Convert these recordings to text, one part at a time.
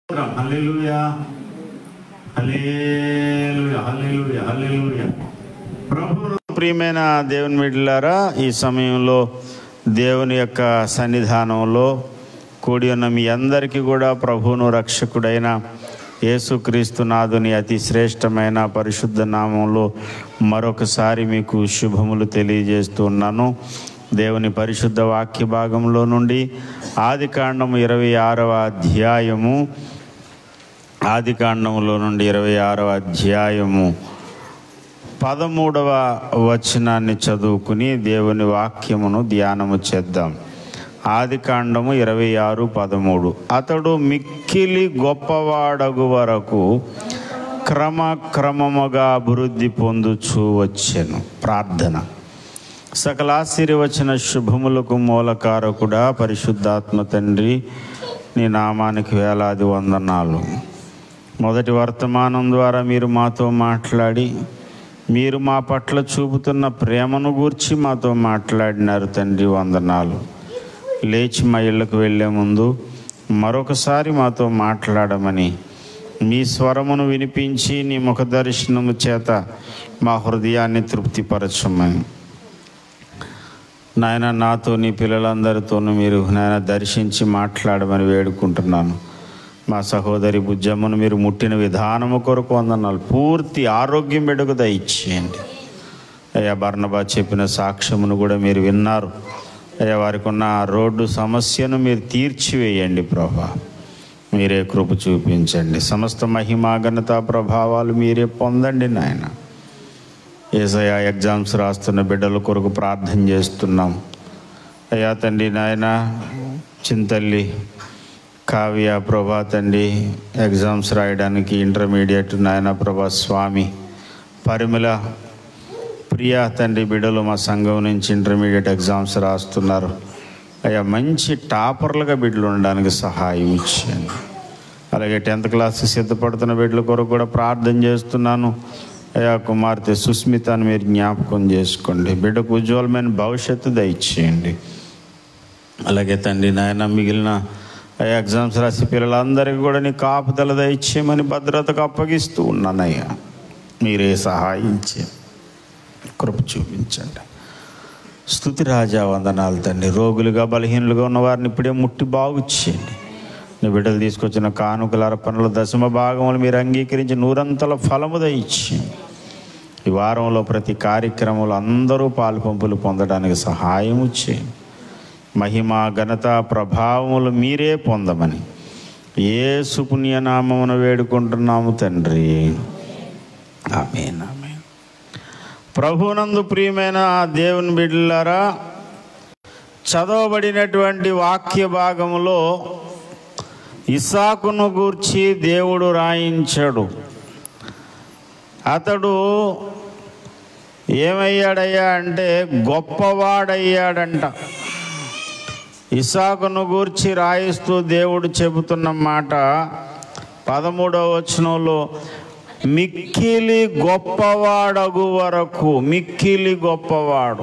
హల్లెలూయా హల్లెలూయా హల్లెలూయా హల్లెలూయా ప్రభు ప్రియమైన దేవుని మిడ్లారా ఈ సమయంలో దేవుని యొక్క సన్నిధానంలో కూడి ఉన్న మీ అందరికీ కూడా ప్రభువును రక్షకుడైన యేసుక్రీస్తు నాదుని అతి శ్రేష్టమైన పరిశుద్ధ నామంలో మరొకసారి మీకు శుభములు తెలియజేస్తూ ఉన్నాను దేవుని పరిశుద్ధ వాక్య భాగంలో నుండి ఆది కాండము ఇరవై ఆరవ అధ్యాయము ఆది కాండములో నుండి ఇరవై ఆరవ అధ్యాయము పదమూడవ వచనాన్ని చదువుకుని దేవుని వాక్యమును ధ్యానము చేద్దాం ఆది కాండము ఇరవై ఆరు పదమూడు అతడు మిక్కిలి గొప్పవాడగు వరకు క్రమక్రమముగా అభివృద్ధి పొందుచూ వచ్చెను ప్రార్థన సకలాశీర్వచన శుభములకు మూలకారకుడా పరిశుద్ధాత్మ తండ్రి నీ నామానికి వేలాది వందనాలు మొదటి వర్తమానం ద్వారా మీరు మాతో మాట్లాడి మీరు మా పట్ల చూపుతున్న ప్రేమను గూర్చి మాతో మాట్లాడినారు తండ్రి వందనాలు లేచి మా ఇళ్ళకు వెళ్ళే ముందు మరొకసారి మాతో మాట్లాడమని మీ స్వరమును వినిపించి నీ ముఖ దర్శనము చేత మా హృదయాన్ని తృప్తిపరచమని నాయన నాతో నీ పిల్లలందరితోనూ మీరు నాయన దర్శించి మాట్లాడమని వేడుకుంటున్నాను మా సహోదరి బుజ్జమ్మను మీరు ముట్టిన విధానము కొరకు వందనాలు పూర్తి ఆరోగ్యం బిడ్డకు దయచేయండి అయ్యా బర్ణబా చెప్పిన సాక్ష్యమును కూడా మీరు విన్నారు అయ్యా వారికి ఉన్న ఆ రోడ్డు సమస్యను మీరు తీర్చివేయండి ప్రభా మీరే కృప చూపించండి సమస్త మహిమా ఘనత ప్రభావాలు మీరే పొందండి నాయన ఏసయ్యా ఎగ్జామ్స్ రాస్తున్న బిడ్డల కొరకు ప్రార్థన చేస్తున్నాం అయ్యా తండ్రి నాయన చింతల్లి కావ్య ప్రభా తండ్రి ఎగ్జామ్స్ రాయడానికి ఇంటర్మీడియట్ నాయన ప్రభా స్వామి పరిమళ ప్రియా తండ్రి బిడ్డలు మా సంఘం నుంచి ఇంటర్మీడియట్ ఎగ్జామ్స్ రాస్తున్నారు అయ్యా మంచి టాపర్లుగా బిడ్డలు ఉండడానికి సహాయం ఇచ్చాను అలాగే టెన్త్ క్లాస్కి సిద్ధపడుతున్న బిడ్డల కొరకు కూడా ప్రార్థన చేస్తున్నాను అయ్యా కుమార్తె సుస్మితను మీరు జ్ఞాపకం చేసుకోండి బిడ్డకు ఉజ్వలమైన భవిష్యత్తు దయచేయండి అలాగే తండ్రి నాయన మిగిలిన అయ్యా ఎగ్జామ్స్ రాసి పిల్లలందరికీ కూడా నీ కాపుదల దయచేయమని భద్రతకు అప్పగిస్తూ ఉన్నానయ్యా మీరే సహాయించే కృప చూపించండి స్థుతి రాజా వందనాలు తండ్రి రోగులుగా బలహీనులుగా ఉన్న వారిని ఇప్పుడే ముట్టి బాగు చేయండి నీ బిడ్డలు తీసుకొచ్చిన కానుకల అర్పణలు దశమ భాగములు మీరు అంగీకరించి నూరంతల ఫలము దయచేయండి ఈ వారంలో ప్రతి కార్యక్రమంలో అందరూ పాలు పంపులు పొందడానికి సహాయము చేయండి మహిమ ఘనత ప్రభావములు మీరే పొందమని ఏ సుపుణ్యనామమును వేడుకుంటున్నాము తండ్రి ఆమెన్ ఆమెన్ ప్రభునందు ప్రియమైన ఆ దేవుని బిడ్డలారా చదవబడినటువంటి వాక్య భాగములో ఇసాకును గూర్చి దేవుడు రాయించాడు అతడు ఏమయ్యాడయ్యా అంటే గొప్పవాడయ్యాడంట ఇసాకును గూర్చి రాయిస్తూ దేవుడు చెబుతున్న మాట పదమూడవ వచనంలో మిక్కిలి గొప్పవాడగు వరకు మిక్కిలి గొప్పవాడు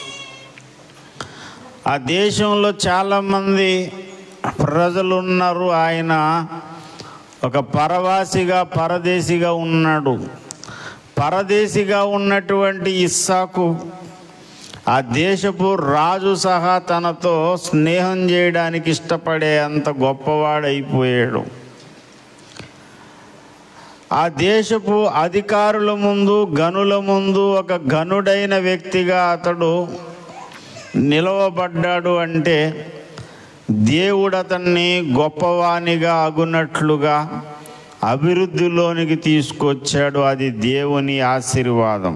ఆ దేశంలో చాలామంది ప్రజలు ఉన్నారు ఆయన ఒక పరవాసిగా పరదేశిగా ఉన్నాడు పరదేశిగా ఉన్నటువంటి ఇస్సాకు ఆ దేశపు రాజు సహా తనతో స్నేహం చేయడానికి ఇష్టపడే అంత గొప్పవాడైపోయాడు ఆ దేశపు అధికారుల ముందు గనుల ముందు ఒక గనుడైన వ్యక్తిగా అతడు నిలవబడ్డాడు అంటే దేవుడు అతన్ని గొప్పవానిగా అగునట్లుగా అభివృద్ధిలోనికి తీసుకొచ్చాడు అది దేవుని ఆశీర్వాదం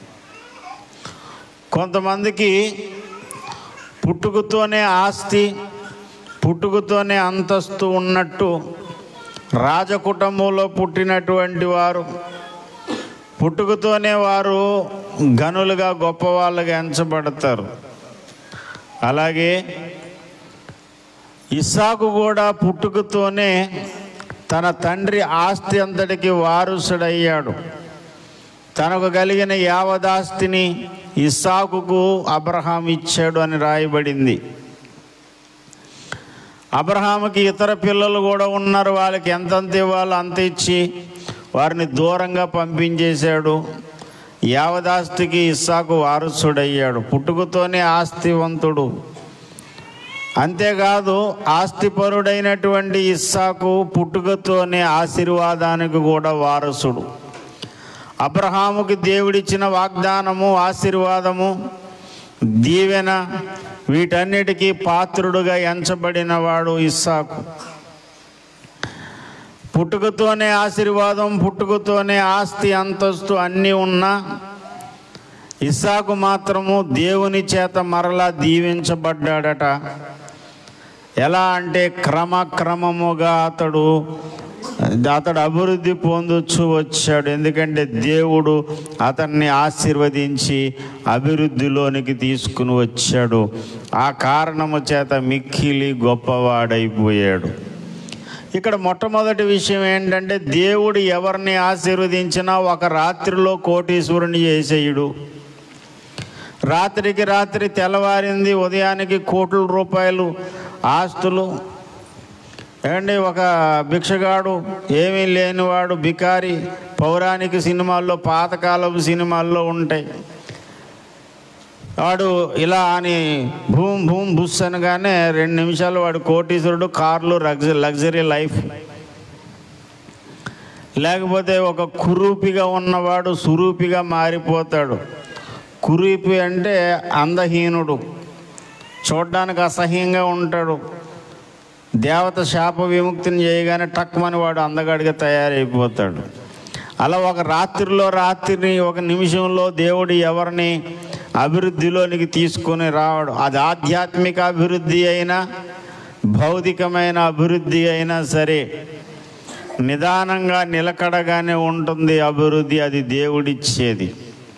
కొంతమందికి పుట్టుకతోనే ఆస్తి పుట్టుకతోనే అంతస్తు ఉన్నట్టు రాజకుటుంబంలో పుట్టినటువంటి వారు పుట్టుకతోనే వారు గనులుగా గొప్పవాళ్ళుగా ఎంచబడతారు అలాగే ఇస్సాకు కూడా పుట్టుకతోనే తన తండ్రి ఆస్తి అంతటికి వారసుడయ్యాడు తనకు కలిగిన యావదాస్తిని ఇస్సాకుకు అబ్రహాం ఇచ్చాడు అని రాయబడింది అబ్రహాముకి ఇతర పిల్లలు కూడా ఉన్నారు వాళ్ళకి ఎంతంత ఇవ్వాలో అంత ఇచ్చి వారిని దూరంగా పంపించేశాడు యావదాస్తికి ఇస్సాకు వారసుడయ్యాడు పుట్టుకతోనే ఆస్తివంతుడు అంతేకాదు ఆస్తిపరుడైనటువంటి ఇస్సాకు పుట్టుకతోనే ఆశీర్వాదానికి కూడా వారసుడు అబ్రహాముకి దేవుడిచ్చిన వాగ్దానము ఆశీర్వాదము దీవెన వీటన్నిటికీ పాత్రుడుగా ఎంచబడిన వాడు ఇస్సాకు పుట్టుకతోనే ఆశీర్వాదం పుట్టుకతోనే ఆస్తి అంతస్తు అన్నీ ఉన్నా ఇస్సాకు మాత్రము దేవుని చేత మరలా దీవించబడ్డాడట ఎలా అంటే క్రమక్రమముగా అతడు అతడు అభివృద్ధి పొందొచ్చు వచ్చాడు ఎందుకంటే దేవుడు అతన్ని ఆశీర్వదించి అభివృద్ధిలోనికి తీసుకుని వచ్చాడు ఆ కారణము చేత మిక్కిలి గొప్పవాడైపోయాడు ఇక్కడ మొట్టమొదటి విషయం ఏంటంటే దేవుడు ఎవరిని ఆశీర్వదించినా ఒక రాత్రిలో కోటీశ్వరుని చేసేయుడు రాత్రికి రాత్రి తెల్లవారింది ఉదయానికి కోట్ల రూపాయలు ఆస్తులు ఏమండి ఒక భిక్షగాడు ఏమీ లేనివాడు బికారి పౌరాణిక సినిమాల్లో పాతకాలపు సినిమాల్లో ఉంటాయి వాడు ఇలా అని భూమ్ భూమ్ బుస్ అనగానే రెండు నిమిషాలు వాడు కోటీశ్వరుడు కార్లు లగ్జరీ లగ్జరీ లైఫ్ లేకపోతే ఒక కురూపిగా ఉన్నవాడు సురూపిగా మారిపోతాడు కురూపి అంటే అందహీనుడు చూడ్డానికి అసహ్యంగా ఉంటాడు దేవత శాప విముక్తిని చేయగానే టక్మని వాడు అందగాడిగా తయారైపోతాడు అలా ఒక రాత్రిలో రాత్రిని ఒక నిమిషంలో దేవుడు ఎవరిని అభివృద్ధిలోనికి తీసుకొని రావడు అది ఆధ్యాత్మిక అభివృద్ధి అయినా భౌతికమైన అభివృద్ధి అయినా సరే నిదానంగా నిలకడగానే ఉంటుంది అభివృద్ధి అది దేవుడిచ్చేది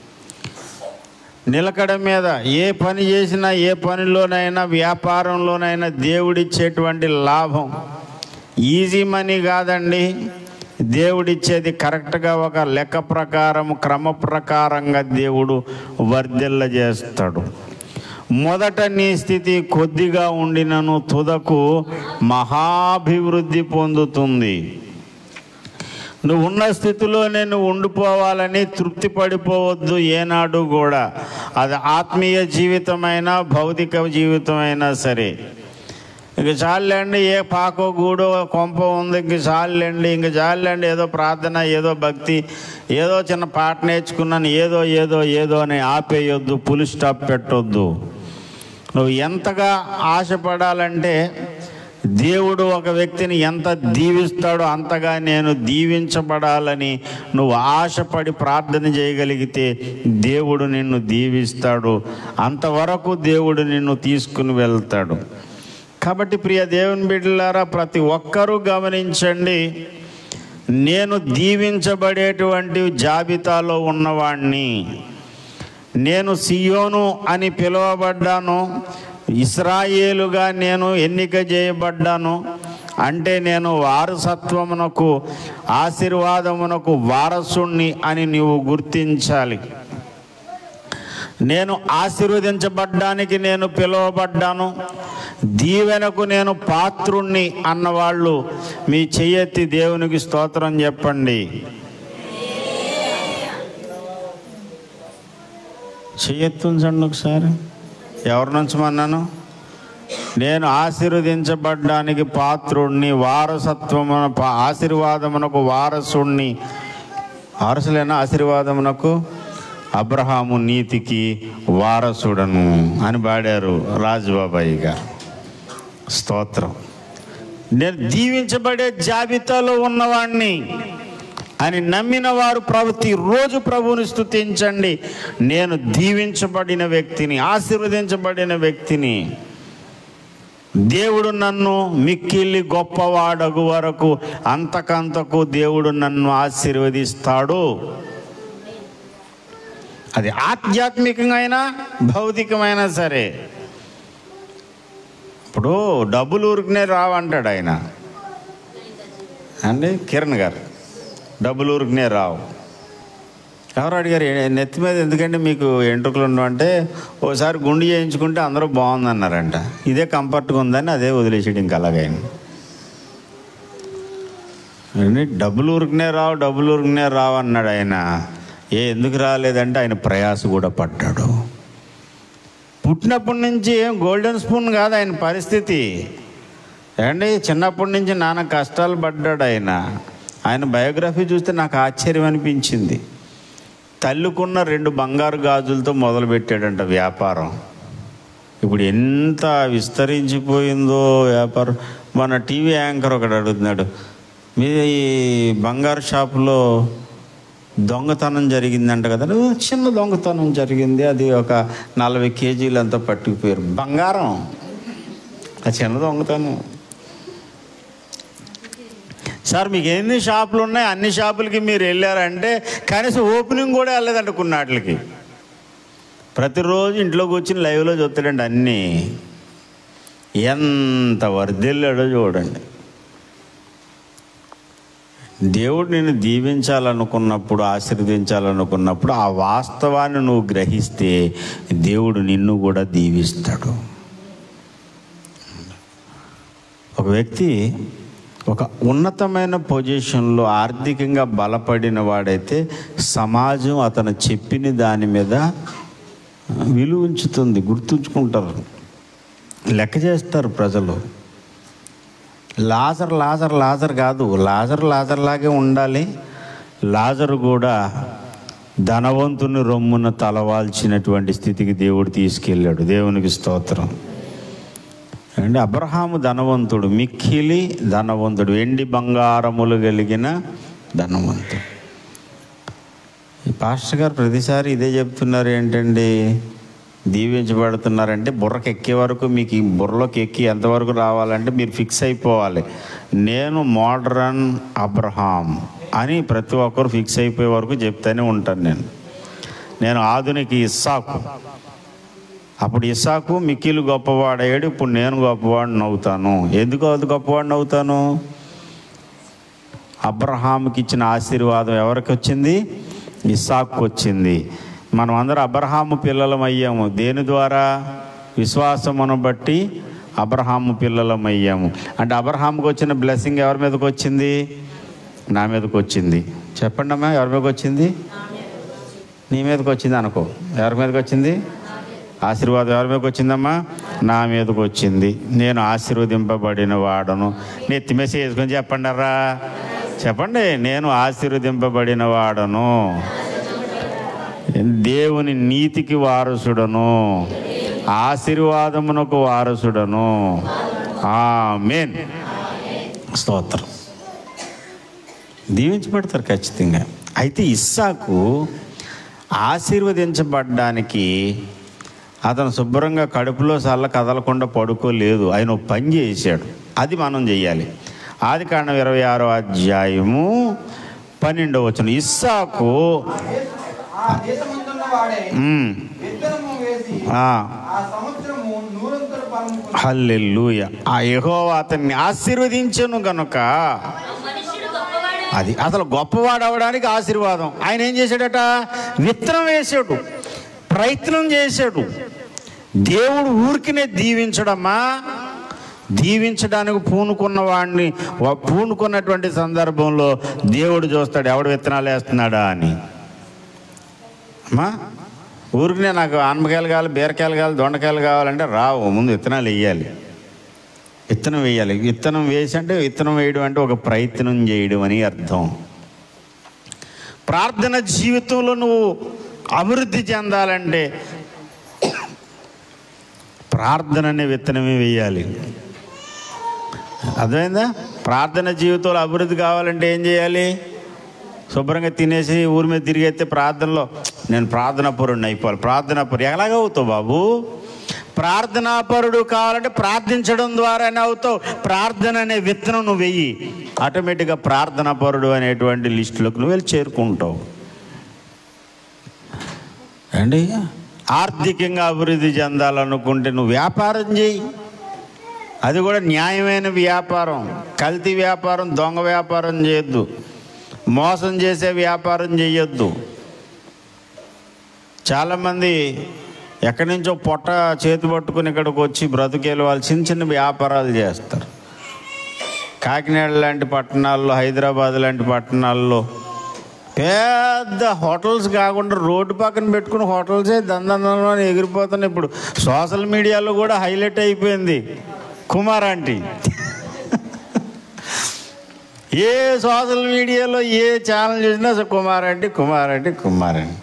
నిలకడ మీద ఏ పని చేసినా ఏ పనిలోనైనా వ్యాపారంలోనైనా దేవుడిచ్చేటువంటి లాభం ఈజీ మనీ కాదండి దేవుడిచ్చేది కరెక్ట్గా ఒక లెక్క ప్రకారం క్రమ ప్రకారంగా దేవుడు వర్ధిల్ల చేస్తాడు మొదట నీ స్థితి కొద్దిగా ఉండినను తుదకు మహాభివృద్ధి పొందుతుంది నువ్వు ఉన్న స్థితిలోనే నువ్వు ఉండిపోవాలని తృప్తి పడిపోవద్దు ఏనాడు కూడా అది ఆత్మీయ జీవితమైనా భౌతిక జీవితమైనా సరే ఇంక చాలండి ఏ పాకో గూడో కొంప ఉంది ఇంక చాలండి ఇంక చాలండి ఏదో ప్రార్థన ఏదో భక్తి ఏదో చిన్న పాట నేర్చుకున్నాను ఏదో ఏదో ఏదో అని ఆపేయొద్దు పులి స్టాప్ పెట్టొద్దు నువ్వు ఎంతగా ఆశపడాలంటే దేవుడు ఒక వ్యక్తిని ఎంత దీవిస్తాడో అంతగా నేను దీవించబడాలని నువ్వు ఆశపడి ప్రార్థన చేయగలిగితే దేవుడు నిన్ను దీవిస్తాడు అంతవరకు దేవుడు నిన్ను తీసుకుని వెళ్తాడు కాబట్టి ప్రియ దేవుని బిడ్డలారా ప్రతి ఒక్కరూ గమనించండి నేను దీవించబడేటువంటి జాబితాలో ఉన్నవాణ్ణి నేను సియోను అని పిలువబడ్డాను ఇస్రాయేలుగా నేను ఎన్నిక చేయబడ్డాను అంటే నేను వారసత్వమునకు ఆశీర్వాదమునకు వారసుణ్ణి అని నీవు గుర్తించాలి నేను ఆశీర్వదించబడ్డానికి నేను పిలువబడ్డాను దీవెనకు నేను పాత్రుణ్ణి అన్నవాళ్ళు మీ చెయ్యెత్తి దేవునికి స్తోత్రం చెప్పండి చెయ్యెత్తుంచండి ఒకసారి ఎవరి నుంచమన్నాను నేను ఆశీర్వదించబడ్డానికి పాత్రుణ్ణి వారసత్వమున పా- ఆశీర్వాదమునకు వారసుణ్ణి వారసులైన ఆశీర్వాదమునకు అబ్రహాము నీతికి వారసుడను అని పాడారు రాజుబాబాయి గారు స్తోత్రం నేను దీవించబడే జాబితాలో ఉన్నవాణ్ణి అని నమ్మిన వారు ప్రతి రోజు ప్రభువుని స్తుతించండి నేను దీవించబడిన వ్యక్తిని ఆశీర్వదించబడిన వ్యక్తిని దేవుడు నన్ను మిక్కిలి గొప్పవాడగు వరకు అంతకంతకు దేవుడు నన్ను ఆశీర్వదిస్తాడు అది ఆధ్యాత్మికంగా భౌతికమైనా సరే ఇప్పుడు డబ్బులు ఊరికనే రావంటాడు ఆయన అండి కిరణ్ గారు డబ్బులు ఊరికనే రావు ఎవరు అడిగారు "ఏ- నెత్తి మీద ఎందుకంటే మీకు ఎంట్రుకలు ఉండవు అంటే ఓసారి గుండు చేయించుకుంటే అందరూ బాగుందన్నారంట ఇదే కంఫర్ట్గా ఉందని అదే వదిలేసాడు ఇంకా అలాగైనా ఏంటి? డబ్బులు ఉరికినే రావు డబ్బులు ఉరికినే రావు అన్నాడు ఆయన ఏ ఎందుకు రాలేదంటే ఆయన ప్రయాస కూడా పడ్డాడు పుట్టినప్పటి నుంచి ఏం గోల్డెన్ స్పూన్ కాదు ఆయన పరిస్థితి ఏమండి చిన్నప్పటి నుంచి నాన్న కష్టాలు పడ్డాడు ఆయన ఆయన బయోగ్రఫీ చూస్తే నాకు ఆశ్చర్యం అనిపించింది తల్లుకున్న రెండు బంగారు గాజులతో మొదలుపెట్టాడంట వ్యాపారం ఇప్పుడు ఎంత విస్తరించిపోయిందో వ్యాపారం మన టీవీ యాంకర్ ఒకడు అడుగుతున్నాడు మీ ఈ బంగారు షాపులో దొంగతనం జరిగిందంట కదా "ఓ, చిన్న దొంగతనం జరిగింది అది ఒక నలభై కేజీలు అంతా పట్టుకుపోయారు బంగారం ఆ చిన్న దొంగతనం సార్ మీకు ఎన్ని షాపులు ఉన్నాయి అన్ని షాపులకి మీరు వెళ్ళారంటే కనీసం ఓపెనింగ్ కూడా వెళ్ళలేదంట కొన్నాటికి ప్రతిరోజు ఇంట్లో కూర్చుని లైవ్లో చూస్తాడండి అన్నీ ఎంత వర్ధిల్లాడో చూడండి దేవుడు నిన్ను దీవించాలనుకున్నప్పుడు ఆశీర్వదించాలనుకున్నప్పుడు ఆ వాస్తవాన్ని నువ్వు గ్రహిస్తే దేవుడు నిన్ను కూడా దీవిస్తాడు ఒక వ్యక్తి ఒక ఉన్నతమైన పొజిషన్లో ఆర్థికంగా బలపడిన వాడైతే సమాజం అతను చెప్పిన దాని మీద విలువ ఉంచుతుంది గుర్తుంచుకుంటారు లెక్క చేస్తారు ప్రజలు లాజర్ లాజర్ లాజర్ కాదు లాజర్ లాజర్ లాగే ఉండాలి లాజరు కూడా ధనవంతుని రొమ్మున తలవాల్చినటువంటి స్థితికి దేవుడు తీసుకెళ్ళాడు దేవునికి స్తోత్రం అంటే అబ్రహాము ధనవంతుడు మిక్కిలి ధనవంతుడు వెండి బంగారములు కలిగిన ధనవంతుడు ఈ పాస్టర్ గారు ప్రతిసారి ఇదే చెప్తున్నారు ఏంటండి దీవించబడుతున్నారంటే బుర్రకు ఎక్కే వరకు మీకు ఈ బుర్రలోకి ఎక్కి ఎంతవరకు రావాలంటే మీరు ఫిక్స్ అయిపోవాలి నేను మోడ్రన్ అబ్రహాం అని ప్రతి ఒక్కరు ఫిక్స్ అయిపోయే వరకు చెప్తూనే ఉంటాను నేను నేను ఆధునిక ఇస్సాకు అప్పుడు ఇస్సాకు మిక్కిలు గొప్పవాడయ్యాడు ఇప్పుడు నేను గొప్పవాడిని అవుతాను ఎందుకు అది గొప్పవాడిని అవుతాను అబ్రహాంకి ఇచ్చిన ఆశీర్వాదం ఎవరికి వచ్చింది ఇస్సాకు వచ్చింది మనం అందరం అబ్రహాము పిల్లలం అయ్యాము దేని ద్వారా విశ్వాసమును బట్టి అబ్రహాము పిల్లలం అయ్యాము అంటే అబ్రహాంకి వచ్చిన బ్లెస్సింగ్ ఎవరి మీదకి వచ్చింది నా మీదకి వచ్చింది చెప్పండి అమ్మా ఎవరి మీదకి వచ్చింది నీ మీదకి వచ్చింది అనుకో ఎవరి మీదకి వచ్చింది ఆశీర్వాదం ఎవరి మీదకి వచ్చిందమ్మా నా మీదకి వచ్చింది నేను ఆశీర్వదింపబడిన వాడను నెత్తి మీద చేసుకొని చెప్పండి రా చెప్పండి నేను ఆశీర్వదింపబడిన వాడను దేవుని నీతికి వారసుడను ఆశీర్వాదమునకు వారసుడను ఆమేన్ స్తోత్రం దీవించబడతారు ఖచ్చితంగా అయితే ఇస్సాకు ఆశీర్వదించబడ్డానికి అతను శుభ్రంగా కడుపులో సల్ల కదలకుండా పడుకోలేదు ఆయన ఒక పని చేశాడు అది మనం చెయ్యాలి ఆది కాండం ఇరవై ఆరో అధ్యాయము పన్నెండవ వచ్చిన ఇస్సాకు ఆ దేశమందున్న వాడే మ్, విత్తనము వేసి ఆ, ఆ సంవత్సరము నూరంతల ఫలము పొంది- హల్లెలూయ ఆ యెహోవా అతన్ని ఆశీర్వదించను గనుక అది అసలు గొప్పవాడు అవడానికి ఆశీర్వాదం ఆయన ఏం చేశాడట విత్తనం వేశాడు ప్రయత్నం చేశాడు దేవుడు ఊరికినే దీవించడమ్మా దీవించడానికి పూనుకున్న వాడిని వా- పూనుకున్నటువంటి సందర్భంలో దేవుడు చూస్తాడు ఎవడు విత్తనాలు వేస్తున్నాడా అని అమ్మా ఊరికినే నాకు ఆనపకాయలు కావాలి బీరకాయలు కావాలి దొండకాయలు కావాలంటే రావు ముందు విత్తనాలు వేయాలి విత్తనం వేయాలి విత్తనం వేసి అంటే విత్తనం వేయడం అంటే ఒక ప్రయత్నం చేయడం అని అర్థం ప్రార్థన జీవితంలో నువ్వు అభివృద్ధి చెందాలంటే ప్రార్థన అనే విత్తనమే వేయాలి అర్థమైందా ప్రార్థన జీవితంలో అభివృద్ధి కావాలంటే ఏం చేయాలి శుభ్రంగా తినేసి ఊరి మీద తిరిగైతే ప్రార్థనలో నేను ప్రార్థనాపరుడిని అయిపోవాలి ప్రార్థనాపరు ఎలాగవుతావు బాబు ప్రార్థనాపరుడు కావాలంటే ప్రార్థించడం ద్వారానే అవుతావు ప్రార్థన అనే విత్తనం నువ్వు వెయ్యి ఆటోమేటిక్గా ప్రార్థనాపరుడు అనేటువంటి లిస్టులోకి నువ్వు వెళ్ళి చేరుకుంటావు అండి ఆర్థికంగా అభివృద్ధి చెందాలనుకుంటే నువ్వు వ్యాపారం చేయి అది కూడా న్యాయమైన వ్యాపారం కల్తీ వ్యాపారం దొంగ వ్యాపారం చేయొద్దు మోసం చేసే వ్యాపారం చేయొద్దు చాలామంది ఎక్కడి నుంచో పొట్ట చేతి పట్టుకుని ఇక్కడికి వచ్చి బ్రతికేలు వాళ్ళు చిన్న చిన్న వ్యాపారాలు చేస్తారు కాకినాడ లాంటి పట్టణాల్లో హైదరాబాద్ లాంటి పట్టణాల్లో పెద్ద హోటల్స్ కాకుండా రోడ్డు పక్కన పెట్టుకుని హోటల్సే దందందంలో ఎగిరిపోతున్నాయి ఇప్పుడు సోషల్ మీడియాలో కూడా హైలైట్ అయిపోయింది కుమార్ ఆంటీ ఏ సోషల్ మీడియాలో ఏ ఛానల్ చూసినా అసలు Kumar aunty Kumar aunty Kumar aunty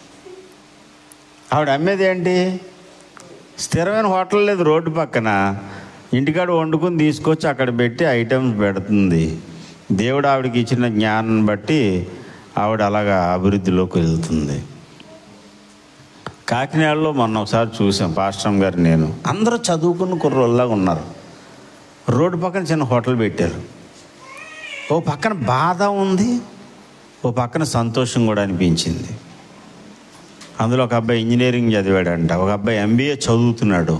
ఆవిడ అమ్మేది ఏంటి స్థిరమైన హోటల్ లేదు రోడ్డు పక్కన ఇంటికాడ వండుకుని తీసుకొచ్చి అక్కడ పెట్టి ఐటమ్స్ పెడుతుంది దేవుడు ఆవిడకి ఇచ్చిన జ్ఞానం బట్టి ఆవిడ అలాగా అభివృద్ధిలోకి వెళ్తుంది కాకినాడలో మొన్న ఒకసారి చూసాం పాస్టమ్ గారు నేను అందరూ చదువుకున్న కుర్రోళ్ళలాగా ఉన్నారు రోడ్డు పక్కన చిన్న హోటల్ పెట్టారు ఓ పక్కన బాధ ఉంది ఓ పక్కన సంతోషం కూడా అనిపించింది అందులో ఒక అబ్బాయి ఇంజనీరింగ్ చదివాడంట ఒక అబ్బాయి ఎంబీఏ చదువుతున్నాడు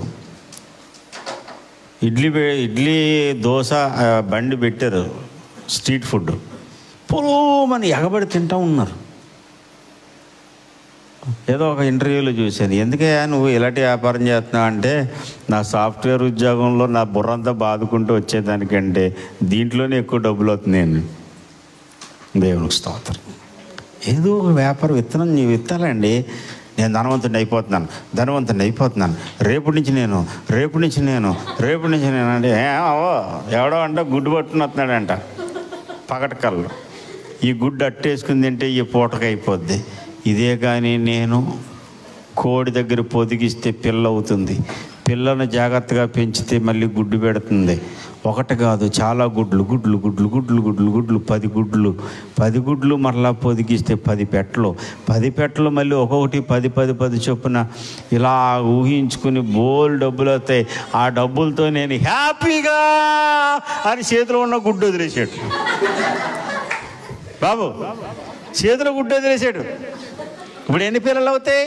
ఇడ్లీ పె- ఇడ్లీ దోశ ఆ, బండి పెట్టారు స్ట్రీట్ ఫుడ్ పొలోమని ఎగబడి తింటా ఉన్నారు ఏదో ఒక ఇంటర్వ్యూలో చూశాను ఎందుకయ్యా నువ్వు ఇలాంటి వ్యాపారం చేస్తున్నావు అంటే నా సాఫ్ట్వేర్ ఉద్యోగంలో నా బుర్రంతా బాదుకుంటూ వచ్చేదానికంటే దీంట్లోనే ఎక్కువ డబ్బులు అవుతుంది నేను దేవునికి స్తోత్రం ఏదో ఒక వ్యాపారం విత్తనం నీ విత్తాలండి నేను ధనవంతుడిని అయిపోతున్నాను ధనవంతుడిని అయిపోతున్నాను రేపు నుంచి నేను రేపు నుంచి నేను రేపు నుంచి నేను అంటే "ఏ, అవో ఎవడో అంట గుడ్డు పట్టుకుని వస్తున్నాడంట పగటి కళ్ళు ఈ గుడ్డు అట్టేసుకుని తింటే ఈ పూటకి అయిపోద్ది ఇదే కానీ నేను కోడి దగ్గర పొదిగిస్తే పిల్ల అవుతుంది పిల్లను జాగ్రత్తగా పెంచితే మళ్ళీ గుడ్డు పెడుతుంది ఒకటి కాదు చాలా గుడ్లు గుడ్లు గుడ్లు గుడ్లు గుడ్లు గుడ్లు పది గుడ్లు పది గుడ్లు మరలా పొదిగిస్తే పది పెట్టలు పది పెట్టలు మళ్ళీ ఒక్కొక్కటి పది పది పది చొప్పున ఇలా ఊహించుకుని బోల్ డబ్బులు అవుతాయి ఆ డబ్బులతో నేను హ్యాపీగా అని చేతిలో ఉన్న గుడ్డు వదిలేసాడు బాబు చేతిలో గుడ్డు వదిలేసాడు ఇప్పుడు ఎన్ని పిల్లలు అవుతాయి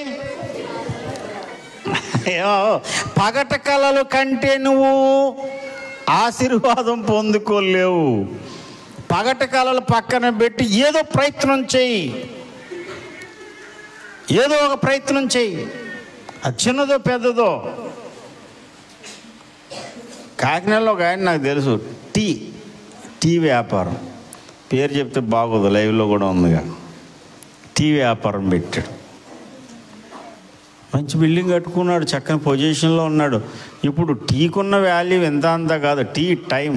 ఏమో పగట కళలు కంటే నువ్వు ఆశీర్వాదం పొందుకోలేవు పగట కళలు పక్కన పెట్టి ఏదో ప్రయత్నం చేయి ఏదో ఒక ప్రయత్నం చేయి అది చిన్నదో పెద్దదో కాకినాడలో ఒక ఆయన నాకు తెలుసు టీ టీ వ్యాపారం పేరు చెప్తే బాగోదు లైవ్లో కూడా ఉందిగా టీ వ్యాపారం పెట్టాడు మంచి బిల్డింగ్ కట్టుకున్నాడు చక్కని పొజిషన్లో ఉన్నాడు ఇప్పుడు టీకున్న వాల్యూ ఎంత అంత కాదు టీ టైం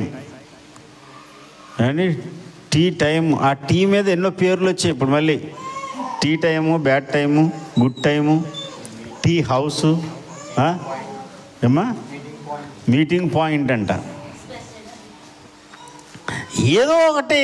అని టీ టైం ఆ టీ మీద ఎన్నో పేర్లు వచ్చాయి ఇప్పుడు మళ్ళీ tea time bad time good time tea house ఆ? ఏమ్మా మీటింగ్ పాయింట్ అంట ఏదో ఒకటి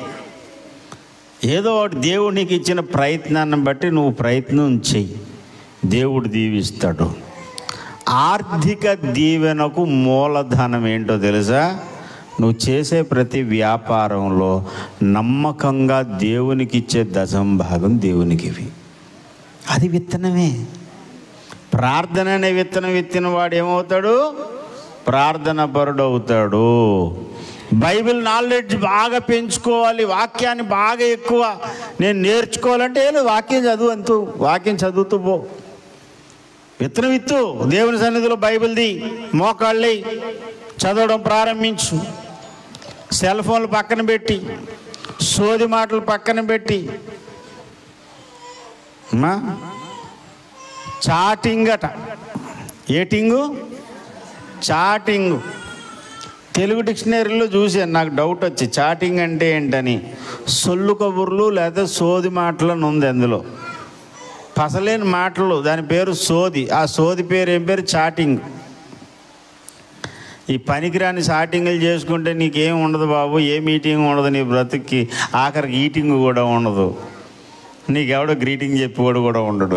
ఏదో ఒకటి దేవుడు నీకు ఇచ్చిన ప్రయత్నాన్ని బట్టి నువ్వు ప్రయత్నం చెయ్యి దేవుడు దీవిస్తాడు ఆర్థిక దీవెనకు మూలధనం ఏంటో తెలుసా నువ్వు చేసే ప్రతి వ్యాపారంలో నమ్మకంగా దేవునికి ఇచ్చే దశం భాగం దేవునికి ఇవి అది విత్తనమే ప్రార్థన అనే విత్తనం విత్తిన వాడు ఏమవుతాడు ప్రార్థన పరుడు అవుతాడు బైబిల్ నాలెడ్జ్ బాగా పెంచుకోవాలి వాక్యాన్ని బాగా ఎక్కువ నేను నేర్చుకోవాలంటే ఏం లేదు, వాక్యం చదువు అంతూ వాక్యం చదువుతూ పో విత్తనం విత్తు దేవుని సన్నిధిలో బైబిల్ది మోకాళ్ళి చదవడం ప్రారంభించు సెల్ ఫోన్లు పక్కన పెట్టి సోది మాటలు పక్కన పెట్టి అమ్మా చాటింగ్ అట ఏటింగు చాటింగ్ తెలుగు డిక్షనరీలో చూశాను నాకు డౌట్ వచ్చి చాటింగ్ అంటే ఏంటని సొల్లు కబుర్లు లేదా సోది మాటలు అని ఉంది అందులో పసలేని మాటలు దాని పేరు సోది ఆ సోది పేరు ఏం పేరు చాటింగ్ ఈ పనికిరాని చాటింగ్లు చేసుకుంటే నీకేం ఉండదు బాబు ఏ మీటింగ్ ఉండదు నీ బ్రతుక్కి ఆఖరికి ఈటింగ్ కూడా ఉండదు నీకెవడో గ్రీటింగ్ చెప్పేవాడు కూడా ఉండడు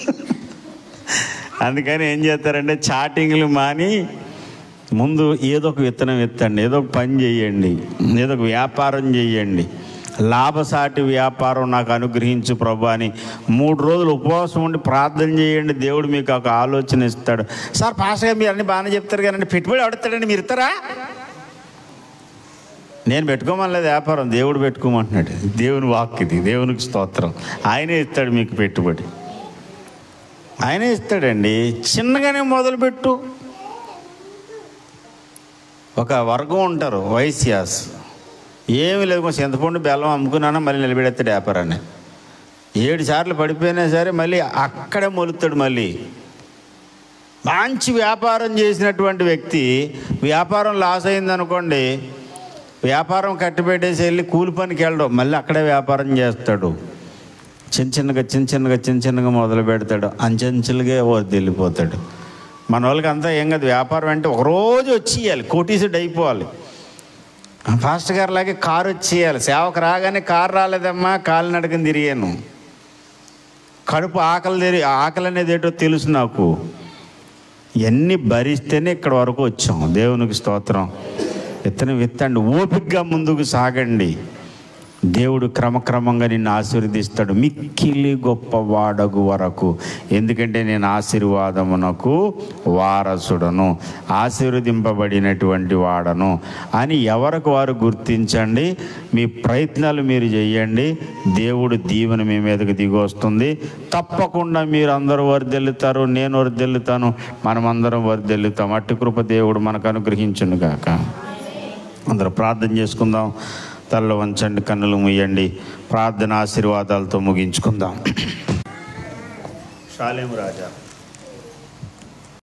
అందుకని ఏం చేస్తారంటే చాటింగ్లు మాని ముందు ఏదో ఒక విత్తనం ఎత్తండి ఏదో ఒక పని చేయండి ఏదో ఒక వ్యాపారం చేయండి లాభసాటి వ్యాపారం నాకు అనుగ్రహించు ప్రభు అని మూడు రోజులు ఉపవాసం ఉండి ప్రార్థన చేయండి దేవుడు మీకు ఒక ఆలోచన ఇస్తాడు సార్ పాస్టర్ గారు మీరు అన్ని బాగానే చెప్తారు కానీ పెట్టుబడి ఎవడతాడండి మీరు ఇస్తారా నేను పెట్టుకోమనలేదు వ్యాపారం దేవుడు పెట్టుకోమంటున్నాడు దేవుని వాక్ ఇది దేవునికి స్తోత్రం ఆయనే ఇస్తాడు మీకు పెట్టుబడి ఆయనే ఇస్తాడండి చిన్నగానే మొదలుపెట్టు ఒక వర్గం ఉంటారు వైశ్యాస్ ఏమి లేదు కొంచెం చింతపండు బెల్లం అమ్ముకున్నానా మళ్ళీ నిలబెడతాడు వ్యాపారాన్ని ఏడు సార్లు పడిపోయినా సరే మళ్ళీ అక్కడే మొలుతాడు మళ్ళీ మంచి వ్యాపారం చేసినటువంటి వ్యక్తి వ్యాపారం లాస్ అయిందనుకోండి వ్యాపారం కట్టిపెట్టేసి వెళ్ళి కూలి పనికి వెళ్ళడం మళ్ళీ అక్కడే వ్యాపారం చేస్తాడు చిన్న చిన్నగా చిన్న చిన్నగా చిన్న చిన్నగా మొదలు పెడతాడు అంచెంచులుగా వద్దు వెళ్ళిపోతాడు మన వాళ్ళకి అంతా ఏం కాదు వ్యాపారం అంటే ఒక రోజు వచ్చేయాలి కోటీసుడు అయిపోవాలి ఫాస్ట్ గారు లాగే కారు వచ్చేయాలి సేవకు రాగానే కారు రాలేదమ్మా కాలు నడకని తిరిగాను కడుపు ఆకలి తెరి ఆకలి అనేది ఏంటో తెలుసు నాకు ఇవన్నీ భరిస్తేనే ఇక్కడ వరకు వచ్చాం దేవునికి స్తోత్రం విత్తనం విత్తండి ఓపికగా ముందుకు సాగండి దేవుడు క్రమక్రమంగా నిన్ను ఆశీర్వదిస్తాడు మిక్కిలి గొప్పవాడగు వరకు ఎందుకంటే నేను ఆశీర్వాదమునకు వారసుడను ఆశీర్వదింపబడినటువంటి వాడను అని ఎవరికి వారు గుర్తించండి మీ ప్రయత్నాలు మీరు చేయండి దేవుడు దీవెన మీ మీదకి దిగి వస్తుంది తప్పకుండా మీరు అందరూ వర్దెల్లుతారు నేను వర్దెల్లుతాను మనమందరం వర్దెల్లుతాం అట్టి కృప దేవుడు మనకు అనుగ్రహించును గాక అందరూ ప్రార్థన చేసుకుందాం తల్ల వంచండి కన్నులు ముయ్యండి ప్రార్థన ఆశీర్వాదాలతో ముగించుకుందాం షాలేం రాజా